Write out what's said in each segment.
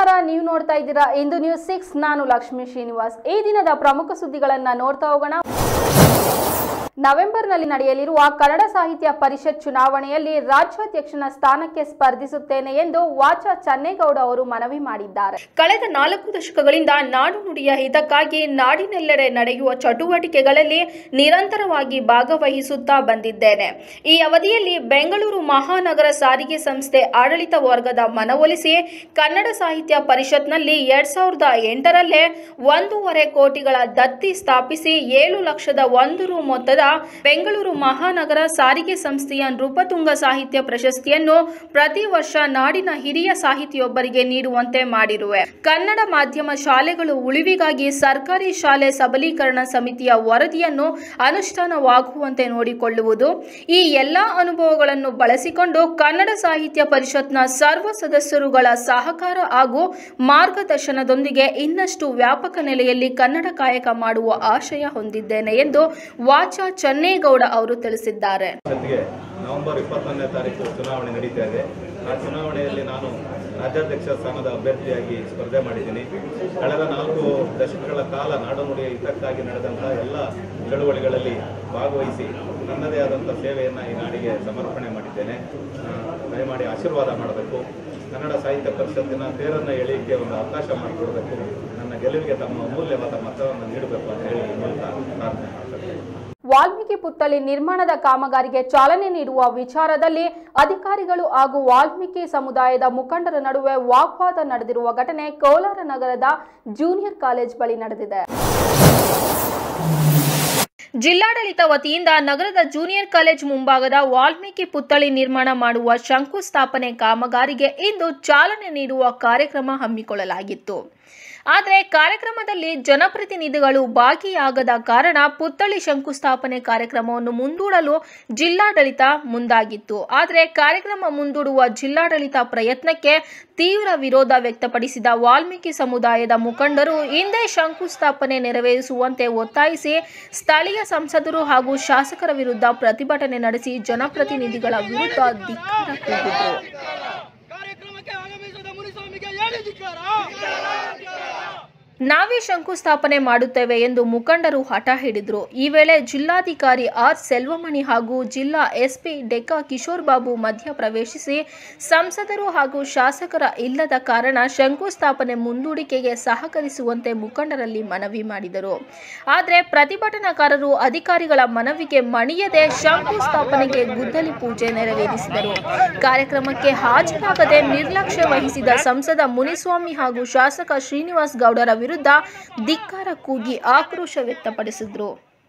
ನಮಸ್ಕಾರ ನೀವು ನೋಡ್ತಾ ಇದ್ದೀರಾ ಇಂದು ನ್ಯೂಸ್ ಸಿಕ್ಸ್ ನಾನು ಲಕ್ಷ್ಮೀ ಶ್ರೀನಿವಾಸ್ ಈ ದಿನದ ಪ್ರಮುಖ ಸುದ್ದಿಗಳನ್ನ ನೋಡ್ತಾ ಹೋಗೋಣ ನವೆಂಬರ್ನಲ್ಲಿ ನಡೆಯಲಿರುವ ಕನ್ನಡ ಸಾಹಿತ್ಯ ಪರಿಷತ್ ಚುನಾವಣೆಯಲ್ಲಿ ರಾಜ್ಯಾಧ್ಯಕ್ಷನ ಸ್ಥಾನಕ್ಕೆ ಸ್ಪರ್ಧಿಸುತ್ತೇನೆ ಎಂದು ವಾಚ ಚನ್ನೇಗೌಡ ಅವರು ಮನವಿ ಮಾಡಿದ್ದಾರೆ ಕಳೆದ ನಾಲ್ಕು ದಶಕಗಳಿಂದ ನಾಡು ನುಡಿಯ ಹಿತಕ್ಕಾಗಿ ನಾಡಿನೆಲ್ಲೆಡೆ ನಡೆಯುವ ಚಟುವಟಿಕೆಗಳಲ್ಲಿ ನಿರಂತರವಾಗಿ ಭಾಗವಹಿಸುತ್ತಾ ಬಂದಿದ್ದೇನೆ ಈ ಅವಧಿಯಲ್ಲಿ ಬೆಂಗಳೂರು ಮಹಾನಗರ ಸಾರಿಗೆ ಸಂಸ್ಥೆ ಆಡಳಿತ ವರ್ಗದ ಮನವೊಲಿಸಿ ಕನ್ನಡ ಸಾಹಿತ್ಯ ಪರಿಷತ್ನಲ್ಲಿ ಎರಡ್ ಸಾವಿರದ ಎಂಟರಲ್ಲೇ ಒಂದೂವರೆ ಕೋಟಿಗಳ ದತ್ತಿ ಸ್ಥಾಪಿಸಿ ಏಳು ಲಕ್ಷದ ಒಂದು ರು ಮೊತ್ತದ ಬೆಂಗಳೂರು ಮಹಾನಗರ ಸಾರಿಗೆ ಸಂಸ್ಥೆಯ ನೃಪತುಂಗ ಸಾಹಿತ್ಯ ಪ್ರಶಸ್ತಿಯನ್ನು ಪ್ರತಿ ವರ್ಷ ನಾಡಿನ ಹಿರಿಯ ಸಾಹಿತಿಯೊಬ್ಬರಿಗೆ ನೀಡುವಂತೆ ಮಾಡಿರುವೆ ಕನ್ನಡ ಮಾಧ್ಯಮ ಶಾಲೆಗಳು ಉಳಿವಿಗಾಗಿ ಸರ್ಕಾರಿ ಶಾಲೆ ಸಬಲೀಕರಣ ಸಮಿತಿಯ ವರದಿಯನ್ನು ಅನುಷ್ಠಾನವಾಗುವಂತೆ ನೋಡಿಕೊಳ್ಳುವುದು ಈ ಎಲ್ಲಾ ಅನುಭವಗಳನ್ನು ಬಳಸಿಕೊಂಡು ಕನ್ನಡ ಸಾಹಿತ್ಯ ಪರಿಷತ್ನ ಸರ್ವ ಸದಸ್ಯರುಗಳ ಸಹಕಾರ ಹಾಗೂ ಮಾರ್ಗದರ್ಶನದೊಂದಿಗೆ ಇನ್ನಷ್ಟು ವ್ಯಾಪಕ ನೆಲೆಯಲ್ಲಿ ಕನ್ನಡ ಕಾಯಕ ಮಾಡುವ ಆಶಯ ಹೊಂದಿದ್ದೇನೆ ಎಂದು ವಾಚ ಚನ್ನೇಗೌಡ ಅವರು ತಿಳಿಸಿದ್ದಾರೆ ಜೊತೆಗೆ ನವೆಂಬರ್ ಇಪ್ಪತ್ತೊಂದನೇ ತಾರೀಕು ಚುನಾವಣೆ ನಡೀತಾ ಇದೆ ಆ ಚುನಾವಣೆಯಲ್ಲಿ ನಾನು ರಾಜ್ಯಾಧ್ಯಕ್ಷ ಸ್ಥಾನದ ಅಭ್ಯರ್ಥಿಯಾಗಿ ಸ್ಪರ್ಧೆ ಮಾಡಿದ್ದೀನಿ ಕಳೆದ ನಾಲ್ಕು ದಶಕಗಳ ಕಾಲ ನಾಡುನುಡಿಯ ಹಿತಕ್ಕಾಗಿ ನಡೆದಂಥ ಎಲ್ಲ ಚಳುವಳಿಗಳಲ್ಲಿ ಭಾಗವಹಿಸಿ ನನ್ನದೇ ಆದಂಥ ಸೇವೆಯನ್ನು ಈ ನಾಡಿಗೆ ಸಮರ್ಪಣೆ ಮಾಡಿದ್ದೇನೆ ಆ, ದಯಮಾಡಿ ಆಶೀರ್ವಾದ ಮಾಡಬೇಕು ಕನ್ನಡ ಸಾಹಿತ್ಯ ಪರಿಷತ್ತಿನ ತೇರನ್ನು ಎಳೆಯಕ್ಕೆ ಒಂದು ಅವಕಾಶ ಮಾಡಿಕೊಡಬೇಕು ನನ್ನ ಗೆಲುವಿಗೆ ತಮ್ಮ ಅಮೂಲ್ಯವಾದ ಮತವನ್ನು ನೀಡಬೇಕು ಅಂತ ಹೇಳಿ ಈ ಮೂಲಕ ಪ್ರಾರ್ಥನೆ ಮಾಡ್ತೇನೆ ವಾಲ್ಮೀಕಿ ಪುತ್ಥಳಿ ನಿರ್ಮಾಣದ ಕಾಮಗಾರಿಗೆ ಚಾಲನೆ ನೀಡುವ ವಿಚಾರದಲ್ಲಿ ಅಧಿಕಾರಿಗಳು ಹಾಗೂ ವಾಲ್ಮೀಕಿ ಸಮುದಾಯದ ಮುಖಂಡರ ನಡುವೆ ವಾಗ್ವಾದ ನಡೆದಿರುವ ಘಟನೆ ಕೋಲಾರ ನಗರದ ಜೂನಿಯರ್ ಕಾಲೇಜ್ ಬಳಿ ನಡೆದಿದೆ ಜಿಲ್ಲಾಡಳಿತ ವತಿಯಿಂದ ನಗರದ ಜೂನಿಯರ್ ಕಾಲೇಜ್ ಮುಂಭಾಗದ ವಾಲ್ಮೀಕಿ ಪುತ್ಥಳಿ ನಿರ್ಮಾಣ ಮಾಡುವ ಶಂಕುಸ್ಥಾಪನೆ ಕಾಮಗಾರಿಗೆ ಇಂದು ಚಾಲನೆ ನೀಡುವ ಕಾರ್ಯಕ್ರಮ ಹಮ್ಮಿಕೊಳ್ಳಲಾಗಿತ್ತು ಆದರೆ ಕಾರ್ಯಕ್ರಮದಲ್ಲಿ ಜನಪ್ರತಿನಿಧಿಗಳು ಭಾಗಿಯಾಗದ ಕಾರಣ ಪುತ್ಥಳಿ ಶಂಕುಸ್ಥಾಪನೆ ಕಾರ್ಯಕ್ರಮವನ್ನು ಮುಂದೂಡಲು ಜಿಲ್ಲಾಡಳಿತ ಮುಂದಾಗಿತ್ತು ಆದರೆ ಕಾರ್ಯಕ್ರಮ ಮುಂದೂಡುವ ಜಿಲ್ಲಾಡಳಿತ ಪ್ರಯತ್ನಕ್ಕೆ ತೀವ್ರ ವಿರೋಧ ವ್ಯಕ್ತಪಡಿಸಿದ ವಾಲ್ಮೀಕಿ ಸಮುದಾಯದ ಮುಖಂಡರು ಹಿಂದೆ ಶಂಕುಸ್ಥಾಪನೆ ನೆರವೇರಿಸುವಂತೆ ಒತ್ತಾಯಿಸಿ ಸ್ಥಳೀಯ ಸಂಸದರು ಹಾಗೂ ಶಾಸಕರ ವಿರುದ್ಧ ಪ್ರತಿಭಟನೆ ನಡೆಸಿ ಜನಪ್ರತಿನಿಧಿಗಳ ವಿರುದ್ಧ ಧಿಕ್ಕಾರ ಕೂಗಿದ್ರು ಕಾರ್ಯಕ್ರಮಕ್ಕೆ ಆಗಮಿಸಿದ ಮುನಿಸ್ವಾಮಿಗೆ ಹೇಳಿ ಧಿಕ್ಕಾರ ನಾವೇ ಶಂಕುಸ್ಥಾಪನೆ ಮಾಡುತ್ತೇವೆ ಎಂದು ಮುಖಂಡರು ಹಠ ಹಿಡಿದ್ರು ಈ ವೇಳೆ ಜಿಲ್ಲಾಧಿಕಾರಿ ಆರ್ ಸೆಲ್ವಮಣಿ ಹಾಗೂ ಜಿಲ್ಲಾ ಎಸ್ಪಿ ಡೆಕ್ಕಾ ಕಿಶೋರ್ ಬಾಬು ಮಧ್ಯ ಪ್ರವೇಶಿಸಿ ಸಂಸದರು ಹಾಗೂ ಶಾಸಕರ ಇಲ್ಲದ ಕಾರಣ ಶಂಕುಸ್ಥಾಪನೆ ಮುಂದೂಡಿಕೆಗೆ ಸಹಕರಿಸುವಂತೆ ಮುಖಂಡರಲ್ಲಿ ಮನವಿ ಮಾಡಿದರು ಆದರೆ ಪ್ರತಿಭಟನಾಕಾರರು ಅಧಿಕಾರಿಗಳ ಮನವಿಗೆ ಮಣಿಯದೆ ಶಂಕುಸ್ಥಾಪನೆಗೆ ಗುದ್ದಲಿ ಪೂಜೆ ನೆರವೇರಿಸಿದರು ಕಾರ್ಯಕ್ರಮಕ್ಕೆ ಹಾಜರಾಗದೆ ನಿರ್ಲಕ್ಷ್ಯ ವಹಿಸಿದ ಸಂಸದ ಮುನಿಸ್ವಾಮಿ ಹಾಗೂ ಶಾಸಕ ಶ್ರೀನಿವಾಸ್ ಗೌಡರ ವಿರುದ್ಧ ಧಿಕ್ಕಾರ ಕೂಗಿ ಆಕ್ರೋಶ ವ್ಯಕ್ತಪಡಿಸಿದ್ರು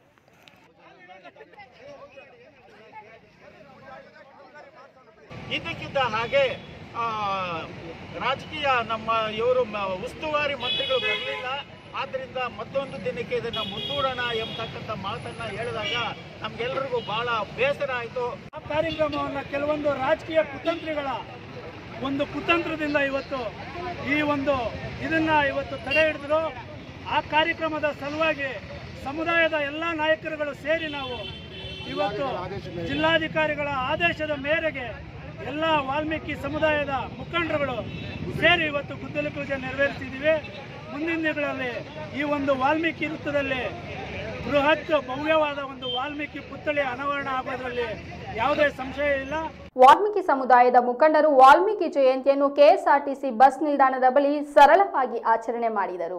ಇದ್ದಕ್ಕಿದ್ದ ಹಾಗೆ ಆ, ರಾಜಕೀಯ ನಮ್ಮ ಇವರು ಮ- ಉಸ್ತುವಾರಿ ಮಂತ್ರಿಗಳು ಬರಲಿಲ್ಲ ಆದ್ರಿಂದ ಮತ್ತೊಂದು ದಿನಕ್ಕೆ ಇದನ್ನ ಮುಂದೂಡೋಣ ಎಂಬತಕ್ಕಂಥ ಮಾತನ್ನ ಹೇಳಿದಾಗ ನಮ್ಗೆಲ್ರಿಗೂ ಬಹಳ ಬೇಸರ ಆಯಿತು ಆ ಕಾರ್ಯಕ್ರಮವನ್ನ ಕೆಲವೊಂದು ರಾಜಕೀಯ ಕುತಂತ್ರಿಗಳ ಒಂದು ಕುತಂತ್ರದಿಂದ ಇವತ್ತು ಈ ಒಂದು ಇದನ್ನ ಇವತ್ತು ತಡೆ ಹಿಡಿದ್ರು ಆ ಕಾರ್ಯಕ್ರಮದ ಸಲುವಾಗಿ ಸಮುದಾಯದ ಎಲ್ಲ ನಾಯಕರುಗಳು ಸೇರಿ ನಾವು ಇವತ್ತು ಜಿಲ್ಲಾಧಿಕಾರಿಗಳ ಆದೇಶದ ಮೇರೆಗೆ ಎಲ್ಲ ವಾಲ್ಮೀಕಿ ಸಮುದಾಯದ ಮುಖಂಡರುಗಳು ಸೇರಿ ಇವತ್ತು ಗುದ್ದಲಿ ಪೂಜೆ ನೆರವೇರಿಸಿದ್ದೀವಿ ಮುಂದಿನ ದಿನಗಳಲ್ಲಿ ಈ ಒಂದು ವಾಲ್ಮೀಕಿ ವೃತ್ತದಲ್ಲಿ ಬೃಹತ್ ಭವ್ಯವಾದ ಒಂದು ವಾಲ್ಮೀಕಿ ಪುತ್ಥಳಿ ಅನಾವರಣ ಆಗೋದ್ರಲ್ಲಿ ಯಾವುದೇ ಸಂಶಯ ಇಲ್ಲ ವಾಲ್ಮೀಕಿ ಸಮುದಾಯದ ಮುಖಂಡರು ವಾಲ್ಮೀಕಿ ಜಯಂತಿಯನ್ನು ಕೆಎಸ್ಆರ್ಟಿಸಿ ಬಸ್ ನಿಲ್ದಾಣದ ಬಳಿ ಸರಳವಾಗಿ ಆಚರಣೆ ಮಾಡಿದರು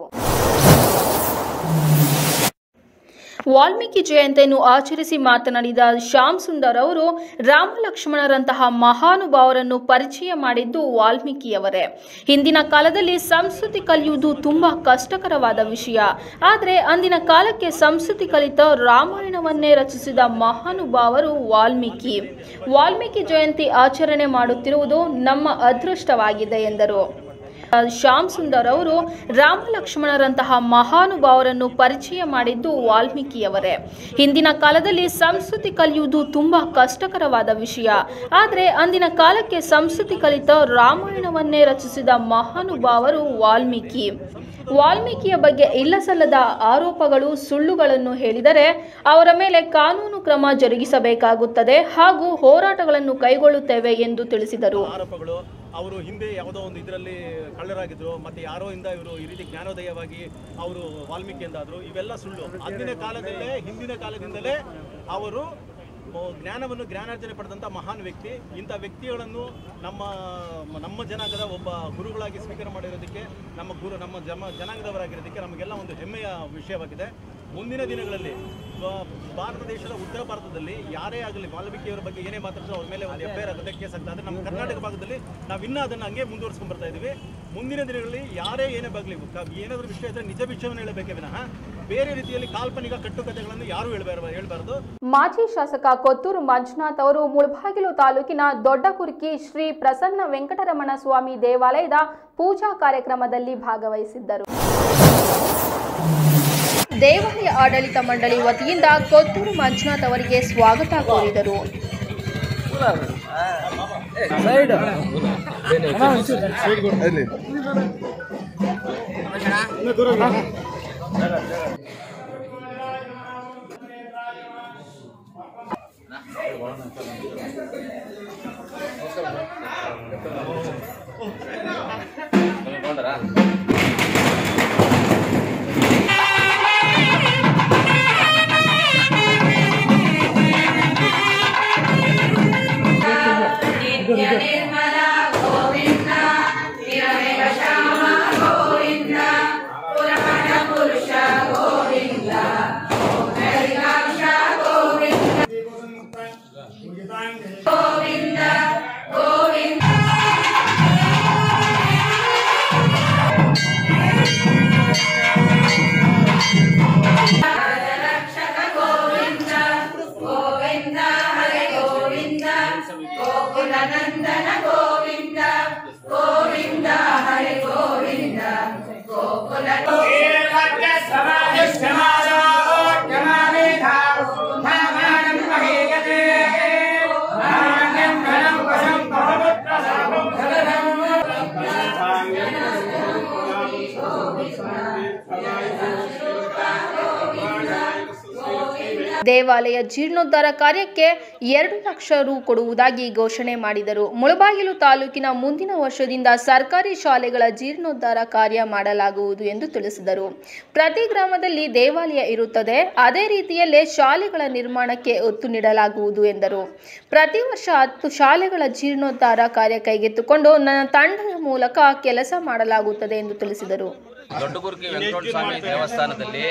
ವಾಲ್ಮೀಕಿ ಜಯಂತಿಯನ್ನು ಆಚರಿಸಿ ಮಾತನಾಡಿದ ಶ್ಯಾಮ್ ಸುಂದರ್ ಅವರು ರಾಮ ಲಕ್ಷ್ಮಣರಂತಹ ಮಹಾನುಭಾವರನ್ನು ಪರಿಚಯ ಮಾಡಿದ್ದು ವಾಲ್ಮೀಕಿಯವರೇ ಹಿಂದಿನ ಕಾಲದಲ್ಲಿ ಸಂಸ್ಕೃತಿ ಕಲಿಯುವುದು ತುಂಬಾ ಕಷ್ಟಕರವಾದ ವಿಷಯ ಆದರೆ ಅಂದಿನ ಕಾಲಕ್ಕೆ ಸಂಸ್ಕೃತಿ ಕಲಿತ ರಾಮಾಯಣವನ್ನೇ ರಚಿಸಿದ ಮಹಾನುಭಾವರು ವಾಲ್ಮೀಕಿ ವಾಲ್ಮೀಕಿ ಜಯಂತಿ ಆಚರಣೆ ಮಾಡುತ್ತಿರುವುದು ನಮ್ಮ ಅದೃಷ್ಟವಾಗಿದೆ ಎಂದರು ಶ್ಯಾಮ್ ಸುಂದರ್ ಅವರು ರಾಮ ಲಕ್ಷ್ಮಣರಂತಹ ಮಹಾನುಭಾವರನ್ನು ಪರಿಚಯ ಮಾಡಿದ್ದು ವಾಲ್ಮೀಕಿಯವರೇ ಹಿಂದಿನ ಕಾಲದಲ್ಲಿ ಸಂಸ್ಕೃತಿ ಕಲಿಯುವುದು ತುಂಬಾ ಕಷ್ಟಕರವಾದ ವಿಷಯ ಆದರೆ ಅಂದಿನ ಕಾಲಕ್ಕೆ ಸಂಸ್ಕೃತಿ ಕಲಿತ ರಾಮಾಯಣವನ್ನೇ ರಚಿಸಿದ ಮಹಾನುಭಾವರು ವಾಲ್ಮೀಕಿ ವಾಲ್ಮೀಕಿಯ ಬಗ್ಗೆ ಇಲ್ಲಸಲ್ಲದ ಆರೋಪಗಳು ಸುಳ್ಳುಗಳನ್ನು ಹೇಳಿದರೆ ಅವರ ಮೇಲೆ ಕಾನೂನು ಕ್ರಮ ಜರುಗಿಸಬೇಕಾಗುತ್ತದೆ ಹಾಗೂ ಹೋರಾಟಗಳನ್ನು ಕೈಗೊಳ್ಳುತ್ತೇವೆ ಎಂದು ತಿಳಿಸಿದರು ಆರೋಪಗಳು ಅವರು ಹಿಂದೆ ಯಾವುದೋ ಒಂದು ಇದರಲ್ಲಿ ಕಳ್ಳರಾಗಿದ್ರು ಮತ್ತು ಯಾರೋ ಇಂದ ಇವರು ಈ ರೀತಿ ಜ್ಞಾನೋದಯವಾಗಿ ಅವರು ವಾಲ್ಮೀಕಿ ಎಂದಾದರು ಇವೆಲ್ಲ ಸುಳ್ಳು ಅಂದಿನ ಕಾಲದಲ್ಲೇ ಹಿಂದಿನ ಕಾಲದಿಂದಲೇ ಅವರು ಮ- ಜ್ಞಾನವನ್ನು ಜ್ಞಾನಾರ್ಜನೆ ಪಡೆದಂಥ ಮಹಾನ್ ವ್ಯಕ್ತಿ ಇಂಥ ವ್ಯಕ್ತಿಗಳನ್ನು ನಮ್ಮ ನಮ್ಮ ಜನಾಂಗದ ಒಬ್ಬ ಗುರುಗಳಾಗಿ ಸ್ವೀಕಾರ ಮಾಡಿರೋದಕ್ಕೆ ನಮ್ಮ ಗುರು ನಮ್ಮ ಜಮ ಜನಾಂಗದವರಾಗಿರೋದಕ್ಕೆ ನಮಗೆಲ್ಲ ಒಂದು ಹೆಮ್ಮೆಯ ವಿಷಯವಾಗಿದೆ ಮುಂದಿನ ದಿನಗಳಲ್ಲಿ ಬ- ಭಾರತ ದೇಶದ ಉತ್ತರ ಭಾರತದಲ್ಲಿ ಯಾರೇ ಆಗಲಿ ವಾಲ್ಮೀಕಿಯವರ ಬಗ್ಗೆ ಏನೇ ಮಾತಾಡಿದ್ರು ಅವ್ರ ಮೇಲೆ ಒಂದು ಎಫ್ ಐ ಆರ್ ಆಗುತ್ತೆ ಕೇಸ್ ಆಗ್ತದೆ ಆದರೆ ನಮ್ಮ ಕರ್ನಾಟಕ ಭಾಗದಲ್ಲಿ ನಾವು ಇನ್ನೂ ಅದನ್ನು ಹಂಗೆ ಮುಂದುವರ್ಸ್ಕೊಂಡು ಬರ್ತಾ ಇದ್ದೀವಿ ಮುಂದಿನ ದಿನಗಳಲ್ಲಿ ಯಾರೇ ಏನೇ ಆಗಲಿ ಏನಾದರೂ ವಿಷಯ ಇದ್ದರೆ ನಿಜ ವಿಷಯವನ್ನು ಹೇಳಬೇಕೇ ವಿನಃ ಬೇರೆ ರೀತಿಯಲ್ಲಿ ಕಾಲ್ಪನಿಕ ಕಟ್ಟುಕತೆಗಳನ್ನು ಯಾರೂ ಹೇಳ್ಬಾರ ಹೇಳ್ಬಾರ್ದು ಮಾಜಿ ಶಾಸಕ ಕೊತ್ತೂರು ಮಂಜುನಾಥ್ ಅವರು ಮುಳಬಾಗಿಲು ತಾಲೂಕಿನ ದೊಡ್ಡಕುರ್ಕಿ ಶ್ರೀ ಪ್ರಸನ್ನ ವೆಂಕಟರಮಣ ಸ್ವಾಮಿ ದೇವಾಲಯದ ಪೂಜಾ ಕಾರ್ಯಕ್ರಮದಲ್ಲಿ ಭಾಗವಹಿಸಿದ್ದರು ದೇವಾಲಯ ಆಡಳಿತ ಮಂಡಳಿ ವತಿಯಿಂದ ಕೊತ್ತೂರು ಮಂಜುನಾಥ್ ಅವರಿಗೆ ಸ್ವಾಗತ ಕೋರಿದರು ದೇವಾಲಯ ಜೀರ್ಣೋದ್ಧಾರ ಕಾರ್ಯಕ್ಕೆ ಎರಡು ಲಕ್ಷ ರು ಕೊಡುವುದಾಗಿ ಘೋಷಣೆ ಮಾಡಿದರು ಮುಳಬಾಗಿಲು ತಾಲೂಕಿನ ಮುಂದಿನ ವರ್ಷದಿಂದ ಸರ್ಕಾರಿ ಶಾಲೆಗಳ ಜೀರ್ಣೋದ್ಧಾರ ಕಾರ್ಯ ಮಾಡಲಾಗುವುದು ಎಂದು ತಿಳಿಸಿದರು ಪ್ರತಿ ಗ್ರಾಮದಲ್ಲಿ ದೇವಾಲಯ ಇರುತ್ತದೆ ಅದೇ ರೀತಿಯಲ್ಲೇ ಶಾಲೆಗಳ ನಿರ್ಮಾಣಕ್ಕೆ ಒತ್ತು ನೀಡಲಾಗುವುದು ಎಂದರು ಪ್ರತಿ ವರ್ಷ ಹತ್ತು ಶಾಲೆಗಳ ಜೀರ್ಣೋದ್ಧಾರ ಕಾರ್ಯ ಕೈಗೆತ್ತಿಕೊಂಡು ನನ್ನ ತಂಡದ ಮೂಲಕ ಕೆಲಸ ಮಾಡಲಾಗುತ್ತದೆ ಎಂದು ತಿಳಿಸಿದರು ದೊಡ್ಡಗುರ್ಕಿ ವೆಂಕಟರಮಣ ಸ್ವಾಮಿ ದೇವಸ್ಥಾನದಲ್ಲಿ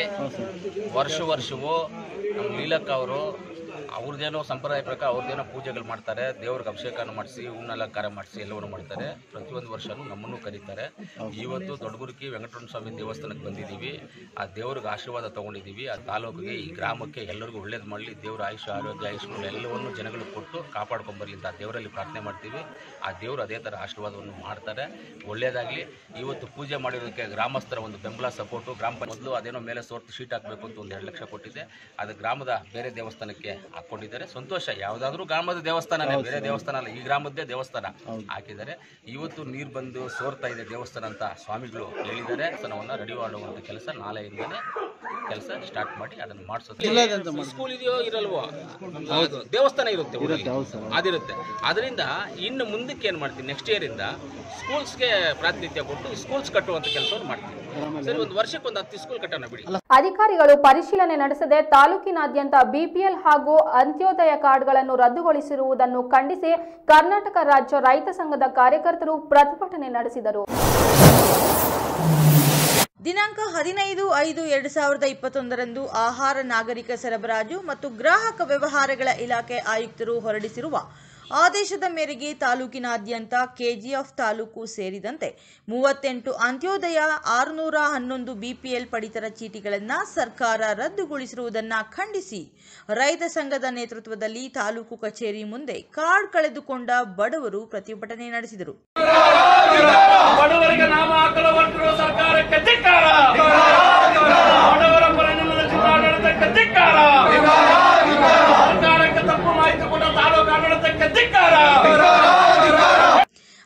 ವರ್ಷ ವರ್ಷವೂ ನಮ್ಮ ಲೀಲಕ್ಕ ಅವರು ಅವ್ರದ್ದೇನೋ ಸಂಪ್ರದಾಯ ಪ್ರಕಾರ ಅವ್ರದ್ದೇನೋ ಪೂಜೆಗಳು ಮಾಡ್ತಾರೆ ದೇವ್ರಿಗೆ ಅಭಿಷೇಕನ ಮಾಡಿಸಿ ಹೂವನಲಂಕಾರ ಮಾಡಿಸಿ ಎಲ್ಲವನ್ನು ಮಾಡ್ತಾರೆ ಪ್ರತಿಯೊಂದು ವರ್ಷನೂ ನಮ್ಮನ್ನು ಕರೀತಾರೆ ಇವತ್ತು ದೊಡ್ಡಗುರ್ಕಿ ವೆಂಕಟರಮಣ ಸ್ವಾಮಿ ದೇವಸ್ಥಾನಕ್ಕೆ ಬಂದಿದ್ದೀವಿ ಆ ದೇವ್ರಿಗೆ ಆಶೀರ್ವಾದ ತೊಗೊಂಡಿದ್ದೀವಿ ಆ ತಾಲೂಕಿಗೆ ಈ ಗ್ರಾಮಕ್ಕೆ ಎಲ್ಲರಿಗೂ ಒಳ್ಳೇದು ಮಾಡಲಿ ದೇವ್ರ ಆಯುಷ್ಯ ಆರೋಗ್ಯ ಆಯುಷ್ಗಳು ಎಲ್ಲವನ್ನು ಜನಗಳಿಗೆ ಕೊಟ್ಟು ಕಾಪಾಡ್ಕೊಂಬರ್ಲಿ ಅಂತ ಆ ದೇವರಲ್ಲಿ ಪ್ರಾರ್ಥನೆ ಮಾಡ್ತೀವಿ ಆ ದೇವರು ಅದೇ ಥರ ಆಶೀರ್ವಾದವನ್ನು ಮಾಡ್ತಾರೆ ಒಳ್ಳೇದಾಗಲಿ ಇವತ್ತು ಪೂಜೆ ಮಾಡಿರೋದಕ್ಕೆ ಗ್ರಾಮಸ್ಥರ ಒಂದು ಬೆಂಬಲ ಸಪೋರ್ಟು ಗ್ರಾಮ ಪಂಚಾಯತ್ ಮೊದಲು ಅದೇನೋ ಮೇಲೆ ಸೋರ್ತು ಶೀಟ್ ಹಾಕಬೇಕು ಅಂತ ಒಂದು ಎರಡು ಲಕ್ಷ ಕೊಟ್ಟಿದೆ ಅದು ಗ್ರಾಮದ ಬೇರೆ ದೇವಸ್ಥಾನಕ್ಕೆ ಹಾಕ್ಕೊಂಡಿದ್ದಾರೆ ಸಂತೋಷ ಯಾವುದಾದ್ರೂ ಗ್ರಾಮದ ದೇವಸ್ಥಾನನೇ ಬೇರೆ ದೇವಸ್ಥಾನ ಅಲ್ಲ ಈ ಗ್ರಾಮದ್ದೇ ದೇವಸ್ಥಾನ ಹಾಕಿದ್ದಾರೆ ಇವತ್ತು ನೀರು ಬಂದು ಸೋರ್ತಾ ಇದೆ ದೇವಸ್ಥಾನ ಅಂತ ಸ್ವಾಮಿಗಳು ಹೇಳಿದ್ದಾರೆ ಸೊ ನಾವನ್ನ ರೆಡಿ ಮಾಡುವಂಥ ಕೆಲಸ ನಾಳೆಯಿಂದನೇ ಕೆಲಸ ಸ್ಟಾರ್ಟ್ ಮಾಡಿ ಅದನ್ನು ಮಾಡಿಸೋದು ಸ್ಕೂಲ್ ಇದೆಯೋ ಇರಲ್ವೋ ಹೌದು ದೇವಸ್ಥಾನ ಇರುತ್ತೆ ಊರಲ್ಲಿ. ಅದಿರುತ್ತೆ ಅದರಿಂದ ಇನ್ನು ಮುಂದಕ್ಕೆ ಏನು ಮಾಡ್ತೀವಿ ನೆಕ್ಸ್ಟ್ ಇಯರ್ ಇಂದ ಸ್ಕೂಲ್ಸ್ಗೆ ಪ್ರಾತಿನಿಧ್ಯ ಕೊಟ್ಟು ಸ್ಕೂಲ್ಸ್ ಕಟ್ಟುವಂತ ಕೆಲಸವನ್ನು ಮಾಡ್ತೀವಿ ಸರಿ ಒಂದು ವರ್ಷಕ್ಕೆ ಒಂದು ಹತ್ತು ಸ್ಕೂಲ್ ಕಟ್ಟೋಣ ಬಿಡಿ ಅಧಿಕಾರಿಗಳು ಪರಿಶೀಲನೆ ನಡೆಸದೆ ತಾಲೂಕಿನಾದ್ಯಂತ ಬಿಪಿಎಲ್ ಹಾಗೂ ಅಂತ್ಯೋದಯ ಕಾರ್ಡ್ಗಳನ್ನು ರದ್ದುಗೊಳಿಸಿರುವುದನ್ನು ಖಂಡಿಸಿ ಕರ್ನಾಟಕ ರಾಜ್ಯ ರೈತ ಸಂಘದ ಕಾರ್ಯಕರ್ತರು ಪ್ರತಿಭಟನೆ ನಡೆಸಿದರು ದಿನಾಂಕ ಹದಿನೈದು ಐದು ಎರಡು ಸಾವಿರದ ಇಪ್ಪತ್ತೊಂದರಂದು ಆಹಾರ ನಾಗರಿಕ ಸರಬರಾಜು ಮತ್ತು ಗ್ರಾಹಕ ವ್ಯವಹಾರಗಳ ಇಲಾಖೆ ಆಯುಕ್ತರು ಹೊರಡಿಸಿರುವ ಆದೇಶದ ಮೇರೆಗೆ ತಾಲೂಕಿನಾದ್ಯಂತ ಕೆಜಿಎಫ್ ತಾಲೂಕು ಸೇರಿದಂತೆ ಮೂವತ್ತೆಂಟು ಅಂತ್ಯೋದಯ ಆರುನೂರ ಹನ್ನೊಂದು ಬಿಪಿಎಲ್ ಪಡಿತರ ಚೀಟಿಗಳನ್ನು ಸರ್ಕಾರ ರದ್ದುಗೊಳಿಸಿರುವುದನ್ನು ಖಂಡಿಸಿ ರೈತ ಸಂಘದ ನೇತೃತ್ವದಲ್ಲಿ ತಾಲೂಕು ಕಚೇರಿ ಮುಂದೆ ಕಾರ್ಡ್ ಕಳೆದುಕೊಂಡ ಬಡವರು ಪ್ರತಿಭಟನೆ ನಡೆಸಿದರು ಬಡವರಿಗೆ ನಾಮ ಹಾಕಲು ಹೊರಟಿರುವ ಸರ್ಕಾರಕ್ಕೆ ಧಿಕ್ಕಾರ ಬಡವರ ಪರ ನಿಲ್ಲದ ಜಿಲ್ಲಾಡಳಿತಕ್ಕೆ ಧಿಕ್ಕಾರ ಸರ್ಕಾರಕ್ಕೆ ತಪ್ಪು ಮಾಹಿತಿ ಕೊಟ್ಟ ತಾಲೂಕು ಆಡಳಿತಕ್ಕೆ ಧಿಕ್ಕಾರ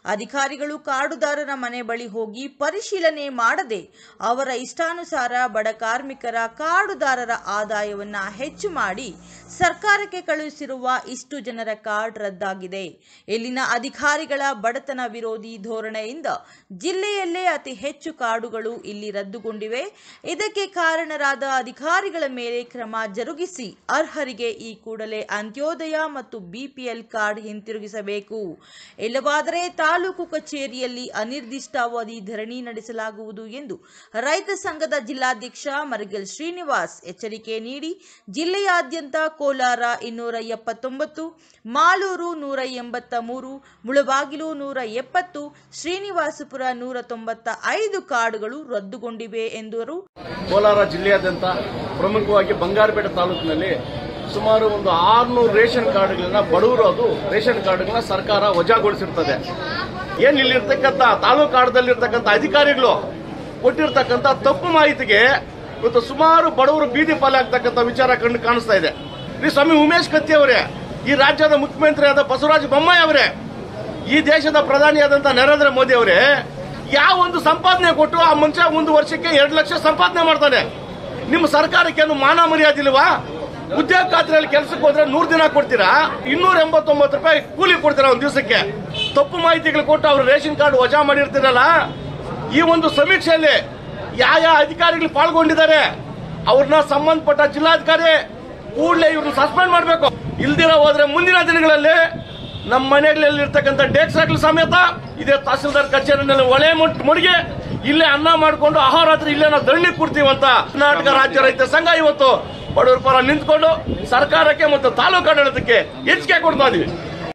ಅಧಿಕಾರಿಗಳು ಕಾರ್ಡುದಾರರ ಮನೆ ಬಳಿ ಹೋಗಿ ಪರಿಶೀಲನೆ ಮಾಡದೆ ಅವರ ಇಷ್ಟಾನುಸಾರ ಬಡ ಕಾರ್ಮಿಕರ ಕಾರ್ಡುದಾರರ ಆದಾಯವನ್ನ ಹೆಚ್ಚು ಮಾಡಿ ಸರ್ಕಾರಕ್ಕೆ ಕಳುಹಿಸಿರುವ ಇಷ್ಟು ಜನರ ಕಾರ್ಡ್ ರದ್ದಾಗಿದೆ ಇಲ್ಲಿನ ಅಧಿಕಾರಿಗಳ ಬಡತನ ವಿರೋಧಿ ಧೋರಣೆಯಿಂದ ಜಿಲ್ಲೆಯಲ್ಲೇ ಅತಿ ಹೆಚ್ಚು ಕಾರ್ಡುಗಳು ಇಲ್ಲಿ ರದ್ದುಗೊಂಡಿವೆ ಇದಕ್ಕೆ ಕಾರಣರಾದ ಅಧಿಕಾರಿಗಳ ಮೇಲೆ ಕ್ರಮ ಜರುಗಿಸಿ ಅರ್ಹರಿಗೆ ಈ ಕೂಡಲೇ ಅಂತ್ಯೋದಯ ಮತ್ತು ಬಿಪಿಎಲ್ ಕಾರ್ಡ್ ಹಿಂತಿರುಗಿಸಬೇಕು ಇಲ್ಲವಾದರೆ ತಾಲೂಕು ಕಚೇರಿಯಲ್ಲಿ ಅನಿರ್ದಿಷ್ಟಾವಧಿ ಧರಣಿ ನಡೆಸಲಾಗುವುದು ಎಂದು ರೈತ ಸಂಘದ ಜಿಲ್ಲಾಧ್ಯಕ್ಷ ಮರಗಲ್ ಶ್ರೀನಿವಾಸ್ ಎಚ್ಚರಿಕೆ ನೀಡಿ ಜಿಲ್ಲೆಯಾದ್ಯಂತ ಕೋಲಾರ ಇನ್ನೂರ ಎಪ್ಪತ್ತೊಂಬತ್ತು ಮಾಲೂರು ನೂರ ಎಂಬತ್ತ ಮೂರು ಮುಳಬಾಗಿಲು ನೂರ ಎಪ್ಪತ್ತು ಶ್ರೀನಿವಾಸಪುರ ನೂರ ತೊಂಬತ್ತ ಐದು ಕಾರ್ಡ್ಗಳು ರದ್ದುಗೊಂಡಿವೆ ಎಂದರು ಕೋಲಾರ ಜಿಲ್ಲೆಯಾದ್ಯಂತ ಪ್ರಮುಖವಾಗಿ ಬಂಗಾರಪೇಟೆ ತಾಲೂಕಿನಲ್ಲಿ ಸುಮಾರು ಒಂದು ಆರ್ನೂರು ರೇಷನ್ ಕಾರ್ಡ್ಗಳನ್ನ ಬಡವರು ಅದು ರೇಷನ್ ಕಾರ್ಡ್ಗಳನ್ನ ಸರ್ಕಾರ ವಜಾಗೊಳಿಸಿರ್ತದೆ ಏನ್ ಇಲ್ಲಿರ್ತಕ್ಕಂಥ ತಾಲೂಕು ಆಡದಲ್ಲಿರ್ತಕ್ಕಂಥ ಅಧಿಕಾರಿಗಳು ಕೊಟ್ಟಿರ್ತಕ್ಕಂಥ ತಪ್ಪು ಮಾಹಿತಿಗೆ ಇವತ್ತು ಸುಮಾರು ಬಡವರು ಬೀದಿ ಪಾಲಾಗ್ತಕ್ಕಂಥ ವಿಚಾರ ಕಂಡು ಕಾಣಿಸ್ತಾ ಇದೆ ಈ ಸ್ವಾಮಿ ಉಮೇಶ್ ಕತ್ತಿ ಅವರೇ ಈ ರಾಜ್ಯದ ಮುಖ್ಯಮಂತ್ರಿ ಆದ ಬಸವರಾಜ ಬೊಮ್ಮಾಯಿ ಅವರೇ ಈ ದೇಶದ ಪ್ರಧಾನಿಯಾದಂತ ನರೇಂದ್ರ ಮೋದಿ ಅವರೇ ಯಾವ ಒಂದು ಸಂಪಾದನೆ ಕೊಟ್ಟು ಆ ಮನುಷ್ಯ ಒಂದು ವರ್ಷಕ್ಕೆ ಎರಡು ಲಕ್ಷ ಸಂಪಾದನೆ ಮಾಡ್ತಾನೆ ನಿಮ್ಮ ಸರ್ಕಾರಕ್ಕೆ ಏನು ಮಾನ ಮರ್ಯಾದೆ ಇಲ್ವಾ ಉದ್ಯೋಗ ಖಾತ್ರಿಯಲ್ಲಿ ಕೆಲಸಕ್ಕೆ ಹೋದ್ರೆ ನೂರು ದಿನ ಕೊಡ್ತೀರಾ ಇನ್ನೂರ ಎಂಬತ್ತೊಂಬತ್ತು ರೂಪಾಯಿ ಕೂಲಿ ಕೊಡ್ತೀರಾ ಒಂದು ದಿವಸಕ್ಕೆ ತಪ್ಪು ಮಾಹಿತಿಗಳು ಕೊಟ್ಟು ಅವ್ರು ರೇಷನ್ ಕಾರ್ಡ್ ವಜಾ ಮಾಡಿರ್ತೀರಲ್ಲ ಈ ಒಂದು ಸಮೀಕ್ಷೆಯಲ್ಲಿ ಯಾವ ಯಾವ ಅಧಿಕಾರಿಗಳು ಪಾಲ್ಗೊಂಡಿದ್ದಾರೆ ಅವ್ರನ್ನ ಸಂಬಂಧಪಟ್ಟ ಜಿಲ್ಲಾಧಿಕಾರಿ ಕೂಡಲೇ ಇವ್ರನ್ನ ಸಸ್ಪೆಂಡ್ ಮಾಡಬೇಕು ಇಲ್ದಿರ ಹೋದ್ರೆ ಮುಂದಿನ ದಿನಗಳಲ್ಲಿ ನಮ್ಮ ಮನೆಗಳಲ್ಲಿ ಇರ್ತಕ್ಕಂಥ ಡೇಕ್ಸ್ ಹಾಕ್ಲಿ ಸಮೇತ ಇದೇ ತಹಸೀಲ್ದಾರ್ ಕಚೇರಿನಲ್ಲಿ ಒಳೆ ಮುಟ್ ಮುಡಿಗೆ ಇಲ್ಲೇ ಅನ್ನ ಮಾಡಿಕೊಂಡು ಅಹೋರಾತ್ರಿ ಇಲ್ಲೇ ನಾವು ದಂಡಿ ಕೊಡ್ತೀವಿ ಅಂತ ಕರ್ನಾಟಕ ರಾಜ್ಯ ರೈತ ಸಂಘ ಇವತ್ತು ಬಡವರ ಪರ ನಿಂತ್ಕೊಂಡು ಸರ್ಕಾರಕ್ಕೆ ಮತ್ತು ತಾಲೂಕು ಆಡಳಿತಕ್ಕೆ ಹೆಚ್ಚಿಗೆ ಕೊಡ್ತಾ ಇದೀವಿ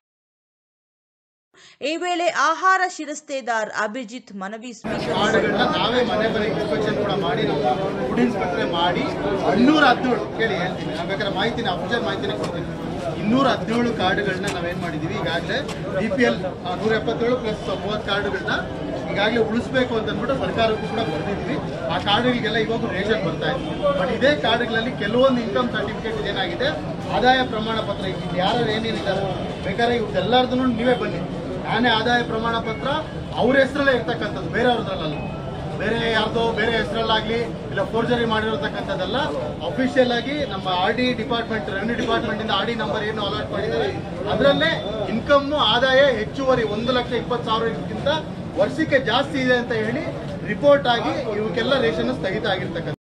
ಈ ವೇಳೆ ಆಹಾರ ಶಿರಸ್ತೇದಾರ್ ಅಭಿಜಿತ್ ಮನವಿ ಸ್ವೀಕರಿಸಿದರು ಕಾರ್ಡ್ಗಳನ್ನ ನಾವೇ ಮನೆ ಬರೀ ಇನ್ಸ್ಪೆಕ್ಷನ್ ಕೂಡ ಮಾಡಿ ನಮ್ಮ ಫುಡ್ ಇನ್ಸ್ಪೆಕ್ಟರ್ ಮಾಡಿ ಇನ್ನೂರ ಹದಿನೇಳು ಕೇಳಿ ಹೇಳ್ತೀನಿ ನಾನು ಬೇಕಾದ್ರೆ ಮಾಹಿತಿನ ಅಫಿಷಿಯಲ್ ಮಾಹಿತಿನೇ ಕೊಡ್ತೀನಿ ಇನ್ನೂರ ಹದಿನೇಳು ಕಾರ್ಡ್ಗಳನ್ನ ನಾವೇನ್ ಮಾಡಿದೀವಿ ಈಗಾಗಲೇ ಬಿ ಪಿ ಎಲ್ ನೂರ ಎಪ್ಪತ್ತೇಳು ಪ್ಲಸ್ ಮೂವತ್ತು ಕಾರ್ಡ್ಗಳನ್ನ ಈಗಾಗಲೇ ಉಳಿಸ್ಬೇಕು ಅಂತ ಅಂದ್ಬಿಟ್ಟು ಸರ್ಕಾರಕ್ಕೂ ಕೂಡ ಬರೆದಿದ್ವಿ ಆ ಕಾರ್ಡ್ಗಳಿಗೆಲ್ಲ ಇವಾಗ ರೇಷನ್ ಬರ್ತಾ ಇದೆ ಬಟ್ ಇದೇ ಕಾರ್ಡ್ಗಳಲ್ಲಿ ಕೆಲವೊಂದು ಇನ್ಕಮ್ ಸರ್ಟಿಫಿಕೇಟ್ ಏನಾಗಿದೆ ಆದಾಯ ಪ್ರಮಾಣ ಪತ್ರ ಇದು ಯಾರು ಏನೇನಿದ್ದಾರೆ ಬೇಕಾದ್ರೆ ಇವ್ರದ್ದೆಲ್ಲರದನ್ನು ನೀವೇ ಬನ್ನಿ ನಾನೇ ಆದಾಯ ಪ್ರಮಾಣ ಪತ್ರ ಅವ್ರ ಹೆಸರಲ್ಲೇ ಇರ್ತಕ್ಕಂಥದ್ದು ಬೇರೆಯವ್ರದ್ರಲ್ಲ ಬೇರೆ ಯಾರ್ದೋ ಬೇರೆ ಹೆಸರಲ್ಲಾಗ್ಲಿ ಇಲ್ಲ ಫೋರ್ಜರಿ ಮಾಡಿರತಕ್ಕಂಥದ್ದೆಲ್ಲ ಅಫಿಷಿಯಲ್ ಆಗಿ ನಮ್ಮ R D department revenue department ಇಂದ ಆರ್ ಡಿ ನಂಬರ್ ಏನು ಅಲಾಟ್ ಮಾಡಿದ್ದಾರೆ ಅದರಲ್ಲೇ ಇನ್ಕಮ್ ಆದಾಯ ಹೆಚ್ಚುವರಿ ಒಂದು ಲಕ್ಷ ಇಪ್ಪತ್ತು ಸಾವಿರಕ್ಕಿಂತ ವರ್ಷಕ್ಕೆ ಜಾಸ್ತಿ ಇದೆ ಅಂತ ಹೇಳಿ ರಿಪೋರ್ಟ್ ಆಗಿ ಇವಕ್ಕೆಲ್ಲ ರೇಷನ್ ಸ್ಥಗಿತ ಆಗಿರ್ತಕ್ಕಂಥ